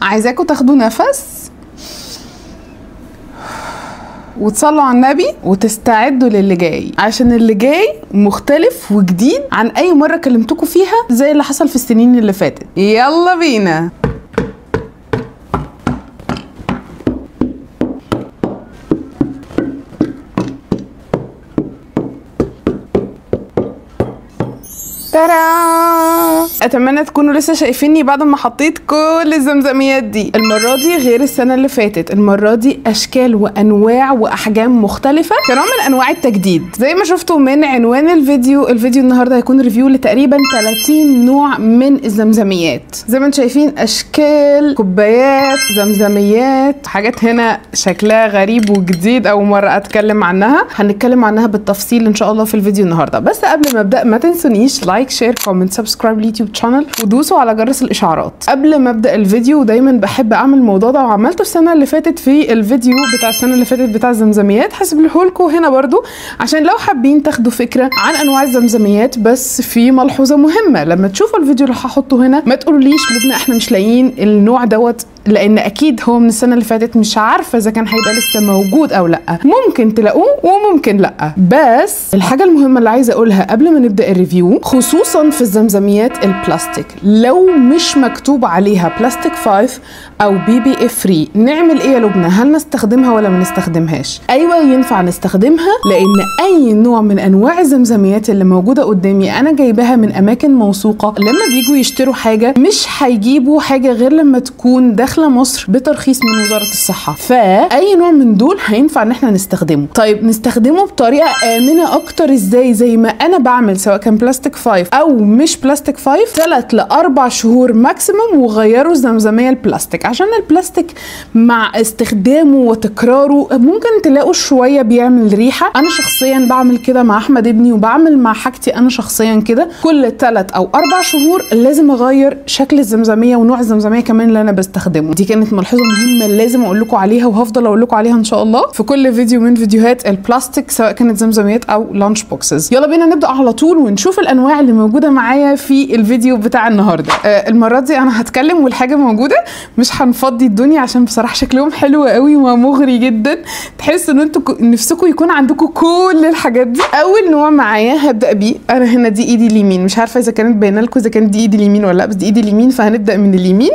عايزاكم تاخدوا نفس وتصلوا على النبي وتستعدوا للي جاي عشان اللي جاي مختلف وجديد عن اي مره كلمتكم فيها زي اللي حصل في السنين اللي فاتت يلا بينا ترى اتمنى تكونوا لسه شايفيني بعد ما حطيت كل الزمزميات دي المره دي غير السنه اللي فاتت المره دي اشكال وانواع واحجام مختلفه كنوع من انواع التجديد زي ما شفتوا من عنوان الفيديو الفيديو النهارده هيكون ريفيو لتقريبا 30 نوع من الزمزميات زي ما انتم شايفين اشكال كوبايات زمزميات حاجات هنا شكلها غريب وجديد اول مره اتكلم عنها هنتكلم عنها بالتفصيل ان شاء الله في الفيديو النهارده بس قبل ما ابدا ما تنسونيش لايك شير كومنت سبسكرايب اليوتيوب شانل ودوسوا على جرس الاشعارات قبل ما ابدا الفيديو دايما بحب اعمل الموضوع ده وعملته السنه اللي فاتت في الفيديو بتاع السنه اللي فاتت بتاع الزمزميات هسيبه لكم هنا برضو عشان لو حابين تاخدوا فكره عن انواع الزمزميات بس في ملحوظه مهمه لما تشوفوا الفيديو اللي هحطه هنا ما تقولوليش لبنى احنا مش لاقيين النوع دوت لان اكيد هو من السنه اللي فاتت مش عارفه اذا كان هيبقى لسه موجود او لا ممكن تلاقوه وممكن لا بس الحاجه المهمه اللي عايزه اقولها قبل ما نبدا الريفيو خصوصا في الزمزميات البلاستيك لو مش مكتوب عليها بلاستيك 5 او بي بي اف فري نعمل ايه يا لبنى هل نستخدمها ولا ما نستخدمهاش ايوه ينفع نستخدمها لان اي نوع من انواع الزمزميات اللي موجوده قدامي انا جايباها من اماكن موثوقه لما بيجوا يشتروا حاجه مش هيجيبوا حاجه غير لما تكون داخله مصر بترخيص من وزاره الصحه فاي نوع من دول هينفع ان احنا نستخدمه طيب نستخدمه بطريقه امنه اكتر ازاي زي ما انا بعمل سواء كان بلاستيك 5 او مش بلاستيك 5 ثلاث لاربع شهور ماكسيموم وغيروا الزمزميه البلاستيك عشان البلاستيك مع استخدامه وتكراره ممكن تلاقوا شويه بيعمل ريحه انا شخصيا بعمل كده مع احمد ابني وبعمل مع حاجتي انا شخصيا كده كل ثلاث او اربع شهور لازم اغير شكل الزمزميه ونوع الزمزميه كمان اللي انا بستخدمه دي كانت ملحوظه مهمه لازم اقول لكم عليها وهفضل اقول لكم عليها ان شاء الله في كل فيديو من فيديوهات البلاستيك سواء كانت زمزميات او لانش بوكسز يلا بينا نبدا على طول ونشوف الانواع اللي موجوده معايا في الفيديو بتاع النهارده آه المره دي انا هتكلم والحاجه موجوده مش هنفضي الدنيا عشان بصراحه شكلهم حلو قوي ومغري جدا تحس ان انتوا نفسكم يكون عندكم كل الحاجات دي اول نوع معايا هبدا بيه انا هنا دي ايدي اليمين مش عارفه اذا كانت باينه لكم اذا كانت دي ايدي اليمين ولا لا بس دي ايدي اليمين فهنبدا من اليمين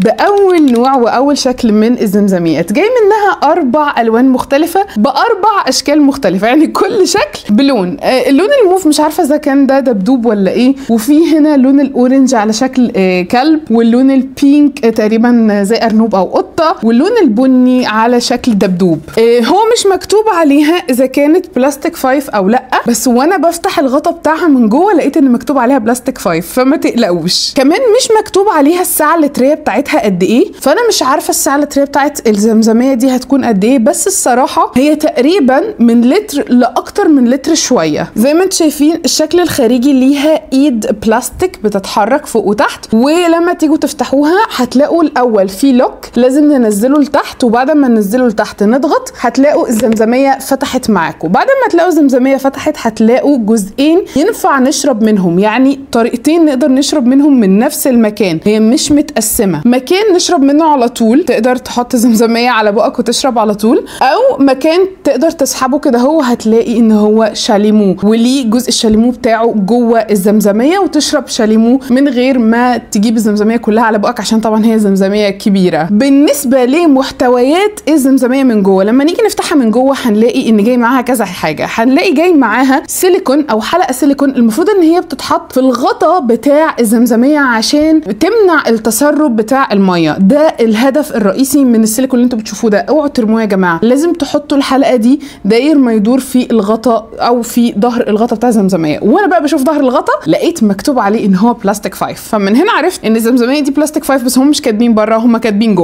باول نوع واول شكل من الزمزميات جاي منها اربع الوان مختلفه باربع اشكال مختلفه يعني كل شكل بلون آه اللون الموف مش عارفه اذا كان ده دبدوب ولا ايه وفي هنا لون الاورنج على شكل آه كلب واللون البينك آه تقريبا زي ارنوب او قطه واللون البني على شكل دبدوب آه هو مش مكتوب عليها اذا كانت بلاستيك 5 او لا بس وانا بفتح الغطا بتاعها من جوه لقيت ان مكتوب عليها بلاستيك 5 فما تقلقوش كمان مش مكتوب عليها الساعه اللتريه بتاعتها قد ايه فانا مش عارفه الساعه اللتريه بتاعت الزمزميه دي هتكون قد ايه بس الصراحه هي تقريبا من لتر لاكتر من لتر شويه زي ما انتم شايفين الشكل الخارجي ليها ايد بلاستيك بتتحرك فوق وتحت ولما تيجوا تفتحوها هتلاقوا الاول في لوك لازم ننزله لتحت وبعد ما ننزله لتحت نضغط هتلاقوا الزمزميه فتحت معاكم بعد ما تلاقوا الزمزميه فتحت هتلاقوا جزئين ينفع نشرب منهم يعني طريقتين نقدر نشرب منهم من نفس المكان هي مش متقسمه مكان نشرب منه على طول تقدر تحط زمزميه على بقك وتشرب على طول او مكان تقدر تسحبه كده هو هتلاقي ان هو شاليمو وليه جزء الشاليمو بتاعه جوه الزمزميه وتشرب شاليمو من غير ما تجيب الزمزميه كلها على بقك عشان طبعا هي زمزميه كبيره بالنسبه لمحتويات الزمزميه من جوه لما نيجي نفتحها من جوه هنلاقي ان جاي معاها كذا حاجه هنلاقي جاي معاها سيليكون او حلقه سيليكون المفروض ان هي بتتحط في الغطا بتاع الزمزميه عشان تمنع التسرب بتاع الميه ده الهدف الرئيسي من السيليكون اللي انتوا بتشوفوه ده اوعوا ترموه يا جماعه لازم تحطوا الحلقه دي داير ما يدور في الغطا او في ظهر الغطا بتاع الزمزميه وانا بقى بشوف ظهر الغطا لقيت مكتوب عليه ان هو بلاستيك 5 فمن هنا عرفت ان الزمزميه دي بلاستيك 5 بس هم مش كاتبين بره هم كاتبين جوه كمان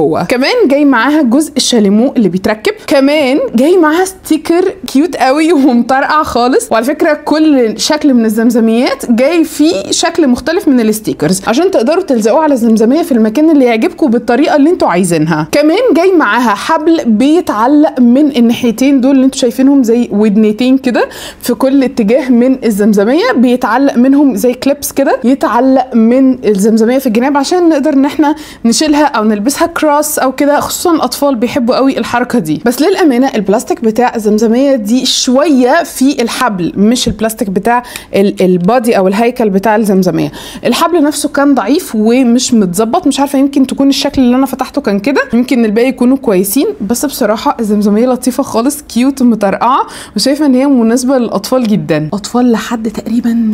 كمان جاي معاها جزء الشاليمو اللي بيتركب كمان جاي معاها ستيكر كيوت قوي ومطرقع خالص وعلى فكره كل شكل من الزمزميات جاي فيه شكل مختلف من الستيكرز عشان تقدروا تلزقوه على الزمزميه في المكان اللي يعجبكم بالطريقه اللي انتوا عايزينها كمان جاي معاها حبل بيتعلق من الناحيتين دول اللي انتوا شايفينهم زي ودنتين كده في كل اتجاه من الزمزميه بيتعلق منهم زي كليبس كده يتعلق من الزمزميه في الجناب عشان نقدر ان احنا نشيلها او نلبسها كروس او كده خصوصا الاطفال بيحبوا قوي الحركه دي بس للامانه البلاستيك بتاع الزمزميه دي شويه في الحبل مش البلاستيك بتاع ال- البادي او الهيكل بتاع الزمزميه الحبل نفسه كان ضعيف ومش متظبط مش عارفه يمكن تكون الشكل اللي انا فتحته كان كده يمكن الباقي يكونوا كويسين بس بصراحه الزمزميه لطيفه خالص كيوت مطرقعه وشايفه ان هي مناسبه للاطفال جدا اطفال لحد تقريبا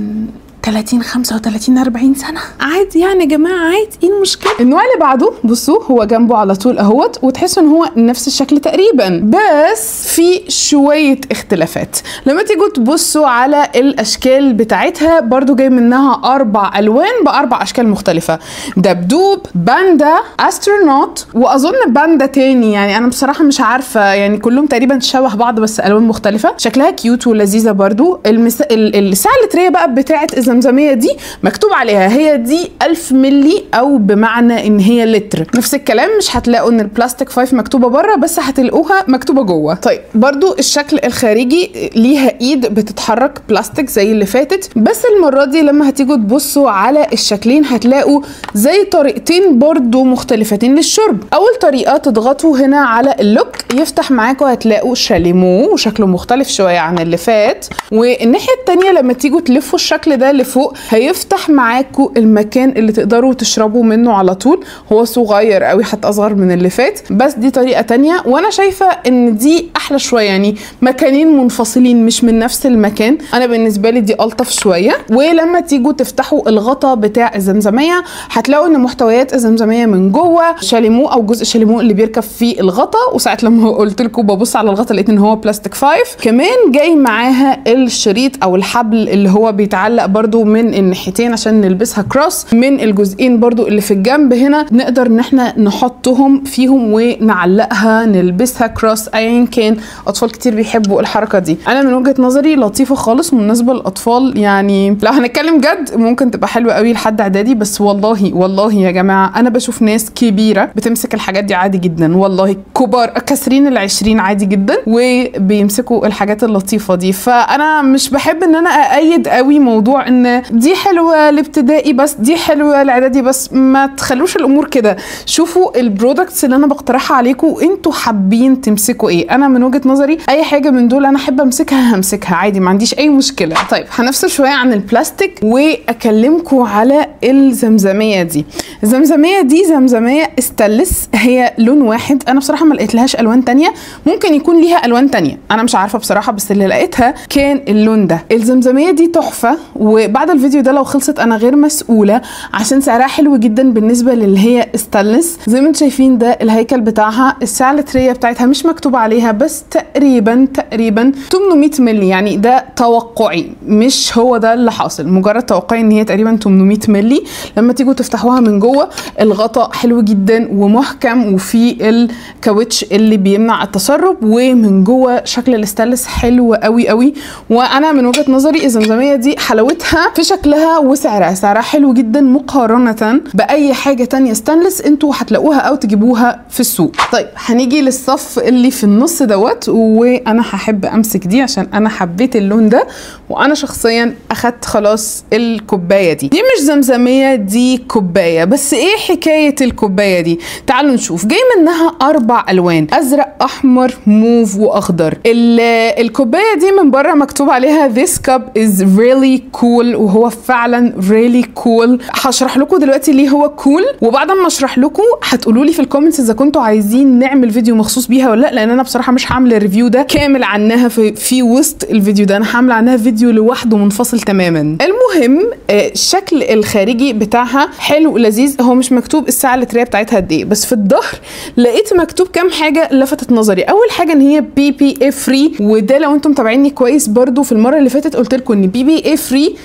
30 35 40 سنه عادي يعني يا جماعه عادي ايه المشكله النوع اللي بعده بصوا هو جنبه على طول اهوت وتحسوا ان هو نفس الشكل تقريبا بس في شويه اختلافات لما تيجوا تبصوا على الاشكال بتاعتها برضو جاي منها اربع الوان باربع اشكال مختلفه دبدوب باندا استرونوت واظن باندا تاني يعني انا بصراحه مش عارفه يعني كلهم تقريبا شبه بعض بس الوان مختلفه شكلها كيوت ولذيذه برضو المس... ال- الساعه اللتريه بقى بتاعت الزمزميه دي مكتوب عليها هي دي 1000 ملي او بمعنى ان هي لتر نفس الكلام مش هتلاقوا ان البلاستيك 5 مكتوبه بره بس هتلاقوها مكتوبه جوه طيب برضو الشكل الخارجي ليها ايد بتتحرك بلاستيك زي اللي فاتت بس المره دي لما هتيجوا تبصوا على الشكلين هتلاقوا زي طريقتين برضو مختلفتين للشرب اول طريقه تضغطوا هنا على اللوك يفتح معاكم هتلاقوا شاليمو وشكله مختلف شويه عن اللي فات والناحيه التانية لما تيجوا تلفوا الشكل ده لفوق هيفتح معاكم المكان اللي تقدروا تشربوا منه على طول هو صغير قوي حتى اصغر من اللي فات بس دي طريقه تانية وانا شايفه ان دي احلى شويه يعني مكانين منفصلين مش من نفس المكان انا بالنسبه لي دي الطف شويه ولما تيجوا تفتحوا الغطا بتاع الزمزميه هتلاقوا ان محتويات الزمزميه من جوه شاليمو او جزء شاليمو اللي بيركب في الغطا وساعه لما قلت لكم ببص على الغطا لقيت ان هو بلاستيك 5 كمان جاي معاها الشريط او الحبل اللي هو بيتعلق برضو من الناحيتين عشان نلبسها كروس من الجزئين برضو اللي في الجنب هنا نقدر ان احنا نحطهم فيهم ونعلقها نلبسها كروس ايا كان اطفال كتير بيحبوا الحركه دي انا من وجهه نظري لطيفه خالص ومناسبه للاطفال يعني لو هنتكلم جد ممكن تبقى حلوه قوي لحد اعدادي بس والله والله يا جماعه انا بشوف ناس كبيره بتمسك الحاجات دي عادي جدا والله كبار كاسرين العشرين عادي جدا وبيمسكوا الحاجات اللطيفه دي فانا مش بحب ان انا اأيد قوي موضوع ان دي حلوه لابتدائي بس دي حلوه لاعدادي بس ما تخلوش الامور كده شوفوا البرودكتس اللي انا بقترحها عليكم انتوا حابين تمسكوا ايه انا من وجهه نظري اي حاجه من دول انا احب امسكها همسكها عادي ما عنديش اي مشكله طيب هنفصل شويه عن البلاستيك واكلمكم على الزمزميه دي الزمزميه دي زمزميه استلس هي لون واحد انا بصراحه ما لقيتلهاش الوان تانية ممكن يكون ليها الوان تانية انا مش عارفه بصراحه بس اللي لقيتها كان اللون ده الزمزميه دي تحفه وبعد الفيديو ده لو خلصت انا غير مسؤوله عشان سعرها حلو جدا بالنسبه للي هي استانلس زي ما انتم شايفين ده الهيكل بتاعها السعه اللتريه بتاعتها مش مكتوب عليها بس تقريبا تقريبا 800 مللي يعني ده توقعي مش هو ده اللي حاصل مجرد توقعي ان هي تقريبا 800 مللي لما تيجوا تفتحوها من جوه الغطاء حلو جدا ومحكم وفي الكاوتش اللي بيمنع التسرب ومن جوه شكل الاستانلس حلو قوي قوي وانا من وجهه نظري الزمزميه دي حلاوتها في شكلها وسعرها سعرها حلو جدا مقارنه باي حاجه تانية ستانلس انتوا هتلاقوها او تجيبوها في السوق طيب هنيجي للصف اللي في النص دوت وانا هحب امسك دي عشان انا حبيت اللون ده وانا شخصيا اخدت خلاص الكوبايه دي دي مش زمزميه دي كوبايه بس ايه حكايه الكوبايه دي تعالوا نشوف جاي منها اربع الوان ازرق احمر موف واخضر ال- الكوبايه دي من بره مكتوب عليها this cup is really cool وهو فعلا really cool هشرح لكم دلوقتي ليه هو كول cool وبعد ما اشرح لكم هتقولوا لي في الكومنتس اذا كنتوا عايزين نعمل فيديو مخصوص بيها ولا لا لان انا بصراحه مش هعمل الريفيو ده كامل عنها في, في وسط الفيديو ده انا هعمل عنها فيديو لوحده منفصل تماما المهم آه، الشكل الخارجي بتاعها حلو لذيذ هو مش مكتوب الساعه اللتريه بتاعتها قد ايه بس في الظهر لقيت مكتوب كام حاجه لفتت نظري اول حاجه ان هي بي بي اي فري وده لو انتم متابعيني كويس برضو في المره اللي فاتت قلت لكم ان بي بي اي فري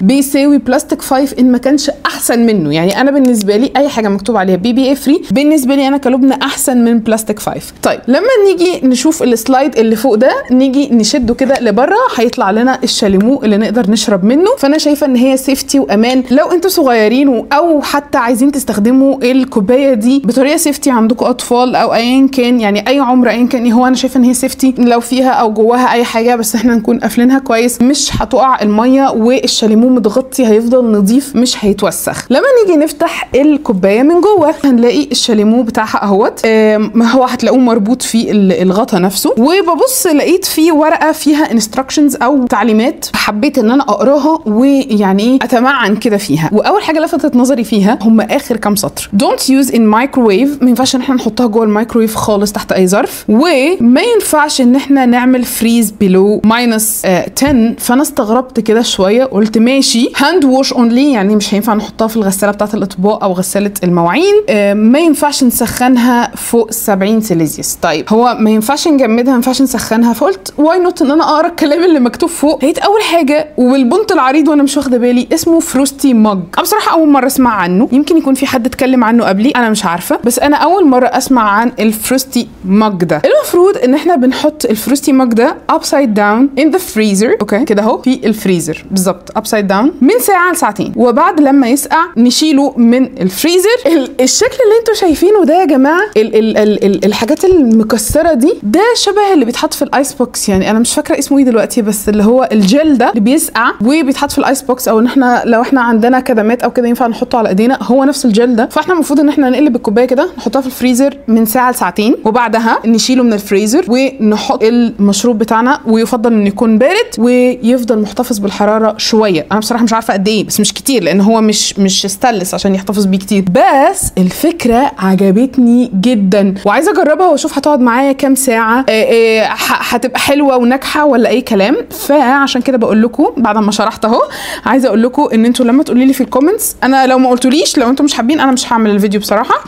بيساوي بلاستيك 5 ان ما كانش احسن منه يعني انا بالنسبه لي اي حاجه مكتوب عليها بي بي اي فري بالنسبه لي انا كلبنى احسن من بلاستيك 5 طيب لما نيجي نشوف السلايد اللي فوق ده نيجي نشده كده لبره هيطلع لنا الشاليمو اللي نقدر نشرب منه فانا شايفه ان هي سيفتي وامان لو انتوا صغيرين او حتى عايزين تستخدموا الكوبايه دي بطريقه سيفتي عندكم اطفال او ايا كان يعني اي عمر ايا كان هو انا شايفه ان هي سيفتي لو فيها او جواها اي حاجه بس احنا نكون قافلينها كويس مش هتقع الميه والشاليمو متغطي هيفضل نظيف مش هيتوسخ لما نيجي نفتح الكوبايه من جوه هنلاقي الشاليمو بتاعها اهوت ما هو هتلاقوه مربوط في الغطا نفسه وببص لقيت فيه ورقه فيها انستراكشنز او تعليمات حبيت ان انا اقراها ويعني ايه اتمعن كده فيها واول حاجه لفتت نظري فيها هم اخر كام سطر دونت يوز ان مايكروويف ما ينفعش ان احنا نحطها جوه الميكروويف خالص تحت اي ظرف وما ينفعش ان احنا نعمل فريز بلو ماينس 10 فانا استغربت كده شويه قلت ماشي هاند ووش اونلي يعني مش هينفع نحطها في الغساله بتاعه الاطباق او غساله المواعين آه ما ينفعش نسخنها فوق 70 سيليزيوس طيب هو ما ينفعش نجمدها ما ينفعش نسخنها فقلت واي نوت ان انا اقرا الكلام اللي مكتوب فوق لقيت اول حاجه وبالبنط العريض وانا مش واخده بالي اسمه فروستي مج انا بصراحه اول مره اسمع عنه يمكن يكون في حد اتكلم عنه قبلي انا مش عارفه بس انا اول مره اسمع عن الفروستي مج ده المفروض ان احنا بنحط الفروستي مج ده ابسايد داون ان ذا فريزر اوكي كده اهو في الفريزر بالظبط ابسايد داون من ساعه لساعتين وبعد لما يسقع نشيله من الفريزر الشكل اللي انتوا شايفينه ده يا جماعه ال ال ال ال الحاجات المكسره دي ده شبه اللي بيتحط في الايس بوكس يعني انا مش فاكره اسمه ايه دلوقتي بس اللي هو الجل ده اللي بيسقع وبيتحط في الايس بوكس او ان احنا لو احنا عندنا كدمات او كده ينفع نحطه على ايدينا هو نفس الجل ده فاحنا المفروض ان احنا نقلب الكوبايه كده نحطها في الفريزر من ساعه لساعتين وبعدها نشيله من الفريزر ونحط المشروب بتاعنا ويفضل انه يكون بارد ويفضل محتفظ بالحراره شويه انا بصراحه مش عارفه قد ايه بس مش كتير لان هو مش مش ستانلس عشان يحتفظ بيه كتير بس الفكره عجبتني جدا وعايزه اجربها واشوف هتقعد معايا كام ساعه هتبقى حلوه وناجحه ولا اي كلام فعشان كده بقول لكم بعد ما شرحت اهو عايزه اقول لكم ان انتوا لما تقولي لي في الكومنتس انا لو ما قلتوليش لو انتوا مش حابين انا مش هعمل الفيديو بصراحه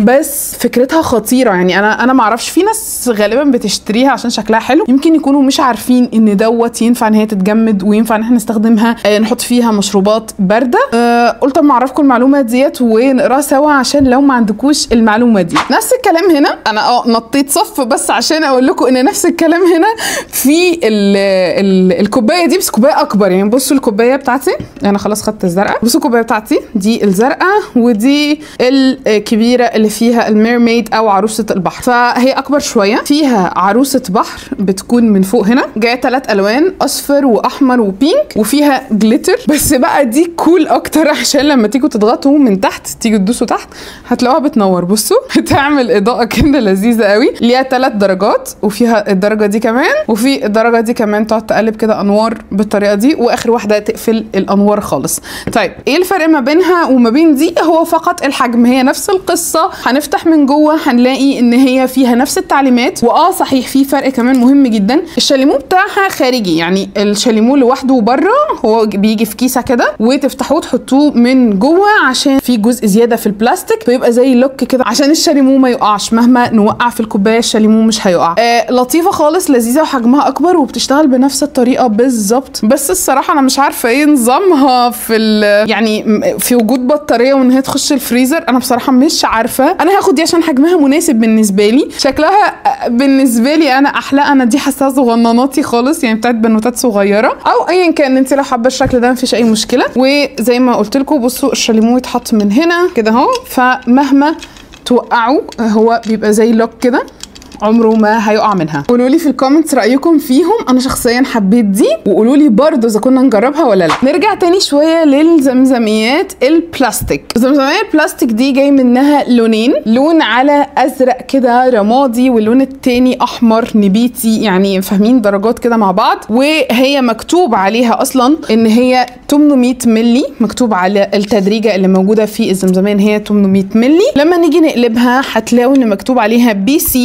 بس فكرتها خطيره يعني انا انا ما اعرفش في ناس غالبا بتشتريها عشان شكلها حلو يمكن يكونوا مش عارفين ان دوت ينفع ان هي تتجمد وينفع ان احنا نستخدمها آه نحط فيها مشروبات بارده آه قلت اما اعرفكم المعلومه ديت ونقراها سوا عشان لو ما عندكوش المعلومه دي نفس الكلام هنا انا اه نطيت صف بس عشان اقول لكم ان نفس الكلام هنا في ال ال الكوبايه دي بس كوبايه اكبر يعني بصوا الكوبايه بتاعتي انا خلاص خدت الزرقاء بصوا الكوبايه بتاعتي دي الزرقاء ودي الكبيره اللي فيها الميرميد او عروسه البحر فهي اكبر شويه فيها عروسه بحر بتكون من فوق هنا جايه ثلاث الوان اصفر واحمر وبينك وفيها جليتر بس بقى دي كول اكتر عشان لما تيجوا تضغطوا من تحت تيجوا تدوسوا تحت هتلاقوها بتنور بصوا بتعمل اضاءه كده لذيذه قوي ليها ثلاث درجات وفيها الدرجه دي كمان وفي الدرجه دي كمان تقعد تقلب كده انوار بالطريقه دي واخر واحده تقفل الانوار خالص طيب ايه الفرق ما بينها وما بين دي هو فقط الحجم هي نفس القصه هنفتح من جوه هنلاقي ان هي فيها نفس التعليمات واه صحيح في فرق كمان مهم جدا الشاليمو بتاعها خارجي يعني الشاليمو لوحده بره هو بيجي في كيسه كده وتفتحوه تحطوه من جوه عشان في جزء زياده في البلاستيك فيبقى زي لوك كده عشان الشاليمو ما يقعش مهما نوقع في الكوبايه الشاليمو مش هيقع آه لطيفه خالص لذيذه وحجمها اكبر وبتشتغل بنفس الطريقه بالظبط بس الصراحه انا مش عارفه ايه نظامها في يعني في وجود بطاريه وان هي تخش الفريزر انا بصراحه مش عارفه انا هاخد دي عشان حجمها مناسب بالنسبه لي شكلها بالنسبه لي انا احلى انا دي حاساها صغنناتي خالص يعني بتاعت بنوتات صغيره او ايا كان انت لو حابه الشكل ده مفيش اي مشكله وزي ما قلت لكم بصوا الشاليمو يتحط من هنا كده اهو فمهما توقعوا هو بيبقى زي لوك كده عمره ما هيقع منها قولوا لي في الكومنتس رايكم فيهم انا شخصيا حبيت دي وقولوا لي برضه اذا كنا نجربها ولا لا نرجع تاني شويه للزمزميات البلاستيك الزمزميه البلاستيك دي جاي منها لونين لون على ازرق كده رمادي واللون التاني احمر نبيتي يعني فاهمين درجات كده مع بعض وهي مكتوب عليها اصلا ان هي 800 ملي مكتوب على التدريجه اللي موجوده في الزمزميه ان هي 800 ملي لما نيجي نقلبها هتلاقوا ان مكتوب عليها بي سي والمثلث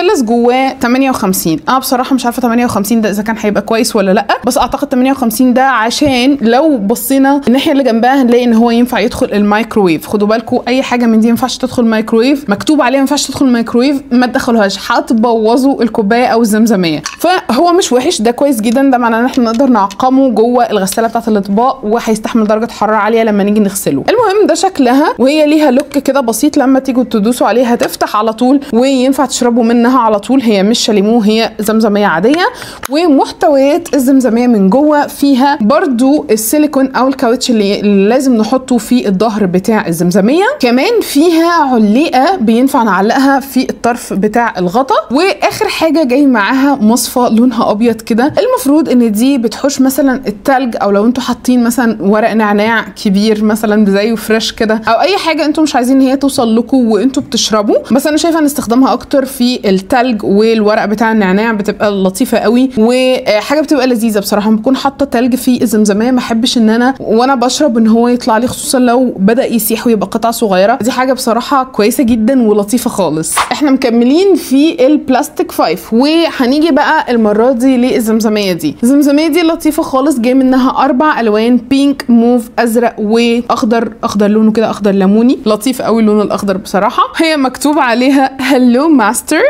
الاستانلس جواه 58 انا بصراحه مش عارفه 58 ده اذا كان هيبقى كويس ولا لا بس اعتقد 58 ده عشان لو بصينا الناحيه اللي جنبها هنلاقي ان هو ينفع يدخل الميكروويف خدوا بالكم اي حاجه من دي ما ينفعش تدخل الميكروويف مكتوب عليها ما ينفعش تدخل الميكروويف ما تدخلوهاش هتبوظوا الكوبايه او الزمزميه فهو مش وحش ده كويس جدا ده معناه ان احنا نقدر نعقمه جوه الغساله بتاعه الاطباق وهيستحمل درجه حراره عاليه لما نيجي نغسله المهم ده شكلها وهي ليها لوك كده بسيط لما تيجوا تدوسوا عليها تفتح على طول وينفع تشربوا منها على طول هي مش شاليمو هي زمزميه عاديه ومحتويات الزمزميه من جوه فيها برضو السيليكون او الكاوتش اللي اللي لازم نحطه في الظهر بتاع الزمزميه كمان فيها علقه بينفع نعلقها في الطرف بتاع الغطا واخر حاجه جاي معاها مصفى لونها ابيض كده المفروض ان دي بتحوش مثلا التلج او لو انتوا حاطين مثلا ورق نعناع كبير مثلا زيه فريش كده او اي حاجه انتوا مش عايزين ان هي توصل لكم وانتوا بتشربوا بس انا شايفه ان استخدامها اكتر في التلج والورق بتاع النعناع بتبقى لطيفه قوي وحاجه بتبقى لذيذه بصراحه لما بكون حاطه تلج في الزمزميه ما احبش ان انا وانا بشرب ان هو يطلع لي خصوصا لو بدا يسيح ويبقى قطع صغيره دي حاجه بصراحه كويسه جدا ولطيفه خالص احنا مكملين في البلاستيك 5 وهنيجي بقى المره دي للزمزميه دي الزمزميه دي لطيفه خالص جاي منها اربع الوان بينك موف ازرق واخضر اخضر لونه كده اخضر ليموني لطيف قوي اللون الاخضر بصراحه هي مكتوب عليها هلو ماستر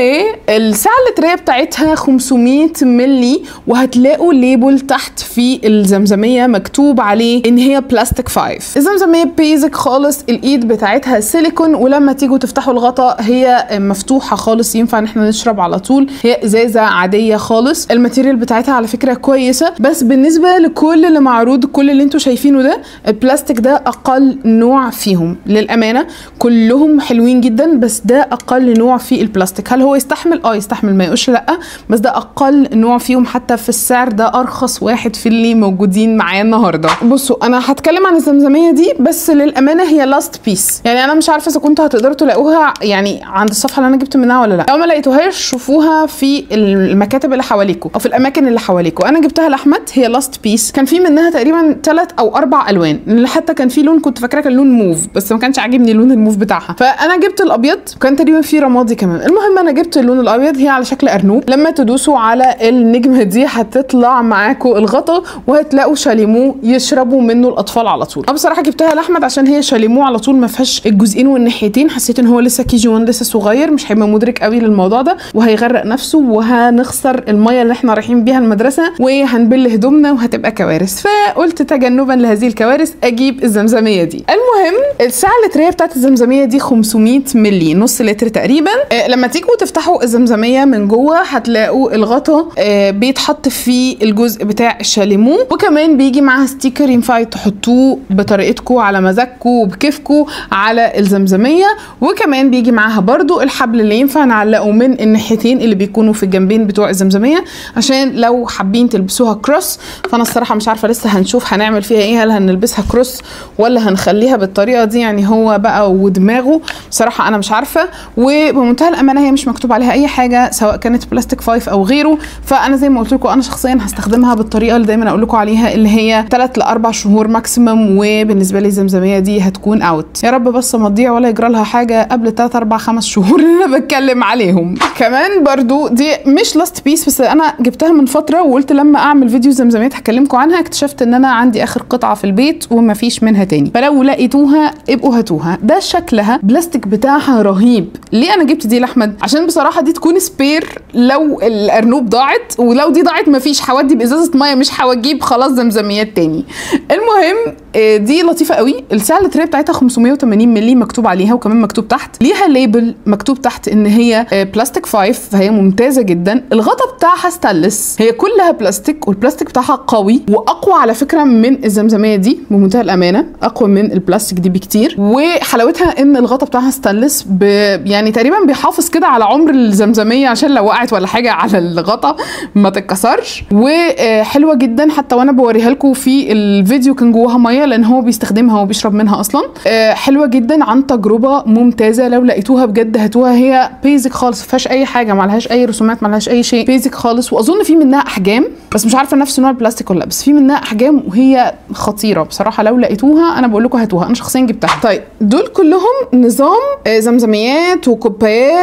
والسعه اللتريه بتاعتها 500 ملي وهتلاقوا ليبل تحت في الزمزميه مكتوب عليه ان هي بلاستيك 5 الزمزميه بيزك خالص الايد بتاعتها سيليكون ولما تيجوا تفتحوا الغطا هي مفتوحه خالص ينفع ان احنا نشرب على طول هي ازازه عاديه خالص الماتيريال بتاعتها على فكره كويسه بس بالنسبه لكل اللي معروض كل اللي انتوا شايفينه ده البلاستيك ده اقل نوع فيهم للامانه كلهم حلوين جدا بس ده اقل نوع في البلاستيك هل هو يستحمل اه يستحمل ما يقولش لا بس ده اقل نوع فيهم حتى في السعر ده ارخص واحد في اللي موجودين معايا النهارده بصوا انا هتكلم عن الزمزميه دي بس للامانه هي لاست بيس يعني انا مش عارفه اذا كنتوا هتقدروا تلاقوها يعني عند الصفحه اللي انا جبت منها ولا لا لو ما لقيتوهاش شوفوها في المكاتب اللي حواليكوا او في الاماكن اللي حواليكوا انا جبتها لاحمد هي لاست بيس كان في منها تقريبا ثلاث او اربع الوان اللي حتى كان في لون كنت فاكره كان لون موف بس ما كانش عاجبني لون الموف بتاعها فانا جبت الابيض وكان تقريبا في رمادي كمان المهم انا جبت اللون الابيض هي على شكل ارنوب لما تدوسوا على النجمه دي هتطلع معاكم الغطا وهتلاقوا شاليمو يشربوا منه الاطفال على طول انا بصراحه جبتها لاحمد عشان هي شاليمو على طول ما فيهاش الجزئين والناحيتين حسيت ان هو لسه كي جي 1 لسه صغير مش هيبقى مدرك قوي للموضوع ده وهيغرق نفسه وهنخسر الميه اللي احنا رايحين بيها المدرسه وهنبل هدومنا وهتبقى كوارث فقلت تجنبا لهذه الكوارث اجيب الزمزميه دي المهم السعه اللتريه بتاعت الزمزميه دي 500 ملي نص لتر تقريبا آه لما تيجوا تفتحوا الزمزميه من جوه هتلاقوا الغطا آه بيتحط فيه الجزء بتاع الشاليمو وكمان بيجي معاها ستيكر ينفع تحطوه بطريقتكم على مزاجكم وبكيفكم على الزمزميه وكمان بيجي معاها برضو الحبل اللي ينفع نعلقه من الناحيتين اللي بيكونوا في الجنبين بتوع الزمزميه عشان لو حابين تلبسوها كروس فانا الصراحه مش عارفه لسه هنشوف هنعمل فيها ايه هل هنلبسها كروس ولا هنخليها بالطريقه دي يعني هو بقى ودماغه بصراحه انا مش عارفه وبمنتهى الامانه هي مش مكتوب عليها اي حاجه سواء كانت بلاستيك 5 او غيره فانا زي ما قلت لكم انا شخصيا هستخدمها بالطريقه اللي دايما اقول لكم عليها اللي هي 3 ل 4 شهور ماكسيمم وبالنسبه لي الزمزميه دي هتكون اوت يا رب بس ما تضيع ولا يجرى لها حاجه قبل 3 4 5 شهور اللي انا بتكلم عليهم كمان برضو دي مش لاست بيس بس انا جبتها من فتره وقلت لما اعمل فيديو زمزميات هكلمكم عنها اكتشفت ان انا عندي اخر قطعه في البيت ومفيش منها تاني فلو لقيتوها ابقوا هاتوها ده شكلها بلاستيك بتاعها رهيب ليه انا جبت دي لاحمد عشان بصراحه دي تكون سبير لو الارنوب ضاعت ولو دي ضاعت مفيش هودي بازازه ميه مش هجيب خلاص زمزميات تاني المهم دي لطيفه قوي السعه اللتريه بتاعتها 580 مللي مكتوب عليها وكمان مكتوب تحت ليها ليبل مكتوب تحت ان هي بلاستيك 5 فهي ممتازه جدا الغطا بتاعها ستانلس هي كلها بلاستيك والبلاستيك بتاعها قوي واقوى على فكره من الزمزميه دي بمنتهى الامانه اقوى من البلاستيك دي بكتير وحلاوتها ان الغطا بتاعها ستانلس ب... يعني تقريبا بيحافظ كده على عمر الزمزميه عشان لو وقعت ولا حاجه على الغطا ما تتكسرش وحلوه جدا حتى وانا بوريها لكم في الفيديو كان جواها ميه لان هو بيستخدمها وبيشرب منها اصلا حلوه جدا عن تجربه ممتازه لو لقيتوها بجد هاتوها هي بيزك خالص ما فيهاش اي حاجه ما لهاش اي رسومات ما لهاش اي شيء بيزك خالص واظن في منها احجام بس مش عارفه نفس نوع البلاستيك ولا لا بس في منها احجام وهي خطيره بصراحه لو لقيتوها انا بقول لكم هاتوها انا شخصيا جبتها طيب دول كلهم نظام زمزميات وكوبايات و...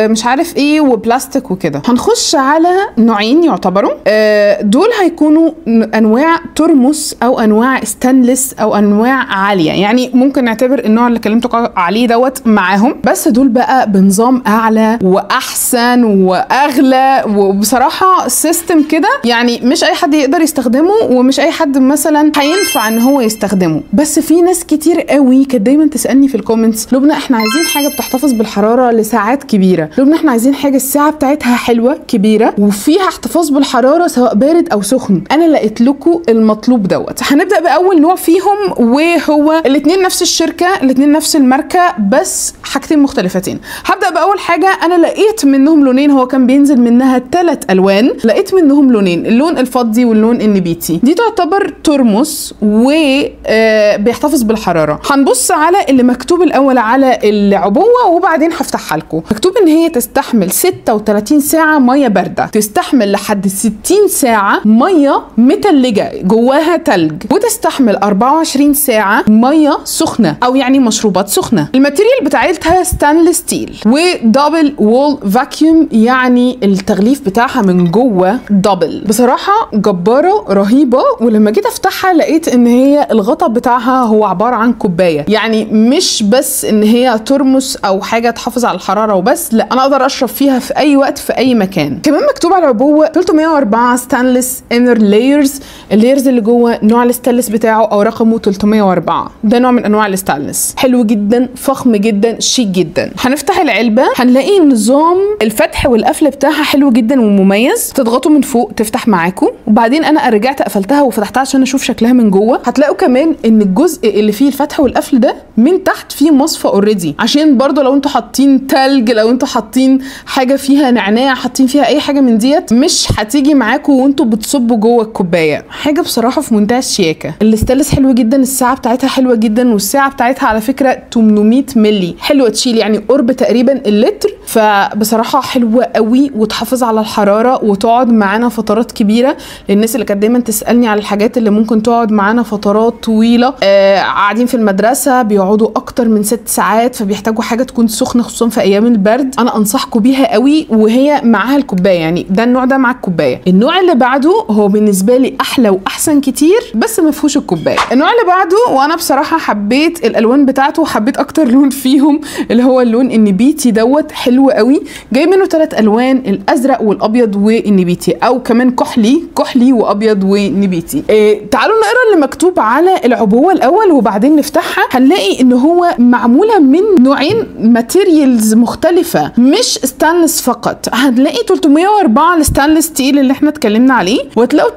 ومش عارف ايه وبلاستيك وكده هنخش على نوعين يعتبروا آه، دول هيكونوا ن- انواع ترمس او انواع ستانلس او انواع عاليه يعني ممكن نعتبر النوع اللي كلمتك عليه دوت معاهم بس دول بقى بنظام اعلى واحسن واغلى وبصراحه سيستم كده يعني مش اي حد يقدر يستخدمه ومش اي حد مثلا هينفع ان هو يستخدمه بس في ناس كتير قوي كانت دايما تسالني في الكومنتس لبنى احنا عايزين حاجه بتحتفظ بالحراره لساعات كبيره لبنى احنا عايزين حاجه الساعه بتاعتها حلوه كبيره وفيها احتفاظ بالحراره سواء بارد او سخن انا لقيت لكم المطلوب دوت هنبدا باول نوع فيهم وهو الاثنين نفس الشركه الاثنين نفس الماركه بس حاجتين مختلفتين هبدا باول حاجه انا لقيت منهم لونين هو كان بينزل منها ثلاث الوان لقيت منهم لونين اللون الفضي واللون النبيتي دي تعتبر ترمس وبيحتفظ بالحراره هنبص على اللي مكتوب الاول على العبوه وبعدين هفتحها لكم مكتوب ان هي تستحمل 36 ساعه ميه بارده تستحمل لحد 60 ساعه ميه متلجه جواها تلج وتستحمل 24 ساعه ميه سخنه او يعني مشروبات سخنه الماتيريال بتاعتها ستانلس ستيل ودبل وول فاكيوم يعني التغليف بتاعها من جوه دبل بصراحه جباره رهيبه ولما جيت افتحها لقيت ان هي الغطا بتاعها هو عباره عن كوبايه يعني مش بس ان هي ترمس او حاجه تحافظ على الحراره وبس لا انا اقدر اشرب فيها في اي وقت في اي مكان كمان مكتوب على العبوه 304 ستانلس انر لايرز اللايرز اللي جوه نوع الستانلس بتاعه او رقمه 304 ده نوع من انواع الستانلس حلو جدا فخم جدا شيك جدا هنفتح العلبه هنلاقي نظام الفتح والقفل بتاعها حلو جدا ومميز تضغطوا من فوق تفتح معاكم وبعدين انا رجعت قفلتها وفتحتها عشان اشوف شكلها من جوه هتلاقوا كمان ان الجزء اللي فيه الفتح والقفل ده من تحت فيه مصفى اوريدي عشان برضو لو انتوا حاطين تلج لو انتوا حاطين حاجه فيها نعناع حاطين فيها اي حاجه من ديت مش هتيجي معاكم وانتوا بتصبوا جوه الكوبايه حاجه بصراحه في منتهى الشياكه الاستانلس حلو جدا الساعه بتاعتها حلوه جدا والساعه بتاعتها على فكره 800 ملي حلوه تشيل يعني قرب تقريبا اللتر فبصراحه حلوه قوي وتحافظ على الحراره وتقعد معانا فترات كبيره للناس اللي كانت دايما تسالني على الحاجات اللي ممكن تقعد معانا فترات طويله آه قاعدين في المدرسه بيقعدوا اكتر من ست ساعات فبيحتاجوا حاجه تكون سخنه خصوصا في ايام البرد انا انصحكم بيها قوي وهي معاها الكوبايه يعني ده النوع ده مع الكوبايه النوع اللي بعده هو بالنسبه لي احلى واحسن كتير بس ما فيهوش الكوبايه النوع اللي بعده وانا بصراحه حبيت الالوان بتاعته وحبيت اكتر لون فيهم اللي هو اللون النبيتي دوت حلو قوي جاي منه ثلاث الوان الازرق والابيض والنبيتي او كمان كحلي كحلي وابيض ونبيتي إيه تعالوا نقرا اللي مكتوب على العبوه الاول وبعدين نفتحها هنلاقي ان هو معموله من نوعين ماتيريالز مختلفه مش ستانلس فقط هنلاقي 304 الستانلس ستيل اللي احنا اتكلمنا عليه وتلاقوا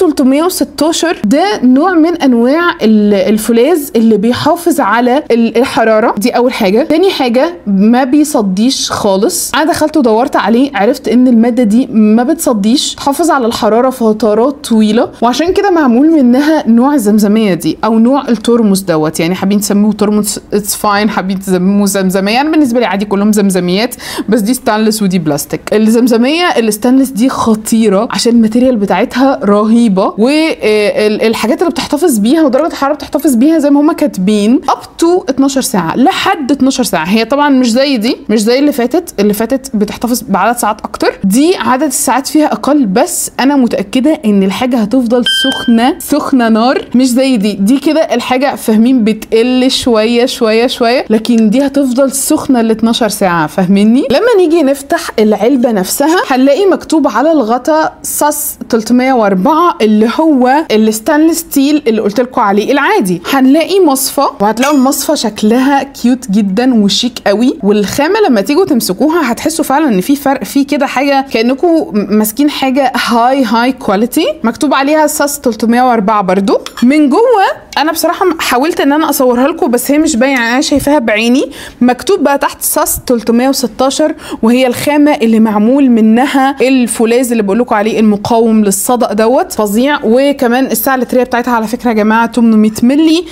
316 ده نوع من انواع ال- الفولاذ اللي بيحافظ على ال- الحراره دي اول حاجه تاني حاجه ما بيصديش خالص انا دخلت ودورت عليه عرفت ان الماده دي ما بتصديش تحافظ على الحراره فترات طويله وعشان كده معمول منها نوع الزمزميه دي او نوع الترمس دوت يعني حابين تسموه ترمس اتس فاين حابين تسموه زمزميه انا بالنسبه لي عادي كلهم زمزميات بس دي ستانلس ودي بلاستيك الزمزميه الستانلس دي خطيره عشان الماتيريال بتاعتها رهيبه والحاجات اللي بتحتفظ بيها ودرجه الحراره بتحتفظ بيها زي ما هم كاتبين اب تو 12 ساعه لحد 12 ساعه هي طبعا مش زي دي مش زي اللي فاتت اللي فاتت بتحتفظ بعدد ساعات اكتر دي عدد الساعات فيها اقل بس انا متاكده ان الحاجه هتفضل سخنه سخنه نار مش زي دي دي كده الحاجه فاهمين بتقل شويه شويه شويه لكن دي هتفضل سخنه ل 12 ساعه فاهميني لما نيجي نفتح العلبه نفسها هنلاقي مكتوب على الغطا صاص 304 اللي هو الستانلس ستيل اللي قلت لكم عليه العادي هنلاقي مصفى وهتلاقوا المصفى شكلها كيوت جدا وشيك قوي والخامه لما تيجوا تمسكوها هتحسوا فعلا ان في فرق في كده حاجه كانكم ماسكين حاجه هاي هاي كواليتي مكتوب عليها صاص 304 برضو من جوه انا بصراحه حاولت ان انا اصورها لكم بس هي مش باينه يعني انا شايفاها بعيني مكتوب بقى تحت صاص 316 وهي الخامه اللي معمول منها الفولاذ اللي بقول لكم عليه المقاوم للصدأ دوت فظيع وكمان الساعه اللتريه بتاعتها على فكره يا جماعه 800 ملي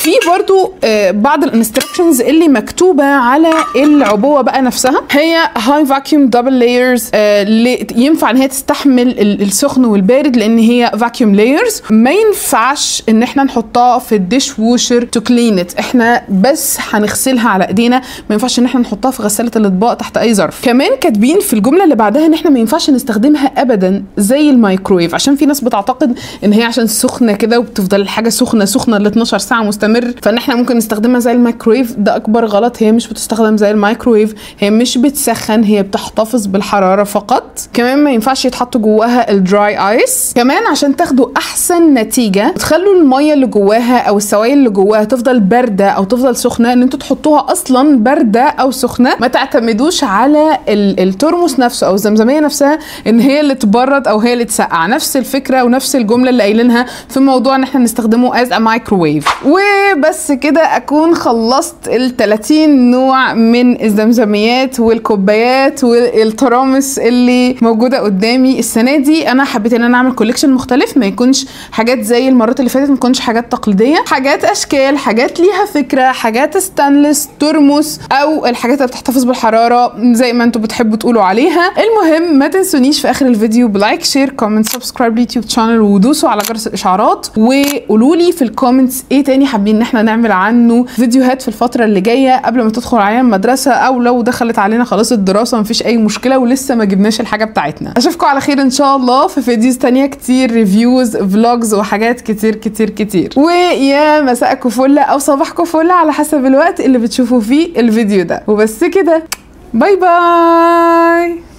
في برضو آه، بعض الانستراكشنز اللي مكتوبه على العبوه بقى نفسها هي هاي فاكيوم دبل لايرز ينفع ان هي تستحمل ال- السخن والبارد لان هي فاكيوم لايرز ما ينفعش ان احنا نحطها في الديش ووشر تو كلين ات احنا بس هنغسلها على ايدينا ما ينفعش ان احنا نحطها في غساله الاطباق تحت اي ظرف كمان كاتبين في الجمله اللي بعدها ان احنا ما ينفعش نستخدمها ابدا زي الميكرويف عشان في ناس بتعتقد ان هي عشان سخنه كده وبتفضل الحاجه سخنه سخنه ل 12 ساعه مستمر فان احنا ممكن نستخدمها زي الميكرويف ده اكبر غلط هي مش بتستخدم زي الميكرويف هي مش بتسخن هي بتحتفظ بالحراره فقط كمان ما ينفعش يتحط جواها الدراي ايس كمان عشان تاخدوا احسن نتيجه تخلوا الميه اللي جواها او السوائل اللي جواها تفضل بارده او تفضل سخنه ان انتوا تحطوها اصلا بارده او سخنه ما تعتمدوش على ال- الترمس نفسه او الزمزميه نفسها ان هي اللي تبرد او هي اللي تسقع نفس الفكره ونفس الجمله اللي قايلينها في موضوع ان احنا نستخدمه از ا مايكروويف وبس كده اكون خلصت ال 30 نوع من الزمزميات والكوبايات والترامس اللي موجوده قدامي السنه دي انا حبيت ان انا اعمل كوليكشن مختلف ما يكونش حاجات زي المرات اللي فاتت ما تكونش حاجات تقليديه حاجات اشكال حاجات ليها فكره حاجات ستانلس ترمس او الحاجات اللي بتحتفظ بالحراره زي ما انتم بتحبوا تقولوا عليها المهم ما تنسونيش في اخر الفيديو بلايك شير كومنت سبسكرايب يوتيوب شانل ودوسوا على جرس الاشعارات وقولوا لي في الكومنتس ايه تاني حابين ان احنا نعمل عنه فيديوهات في الفتره اللي جايه قبل ما تدخل علينا المدرسه او لو دخلت علينا خلاص الدراسه مفيش اي مشكله ولسه ما جبناش الحاجه بتاعتنا اشوفكم على خير ان شاء الله في فيديوز تانية كتير ريفيوز فلوجز وحاجات كتير كتير كتير ويا مساءكم فل او صباحكم فل على حسب الوقت اللي بتشوفوا فيه الفيديو ده وبس كده باي باي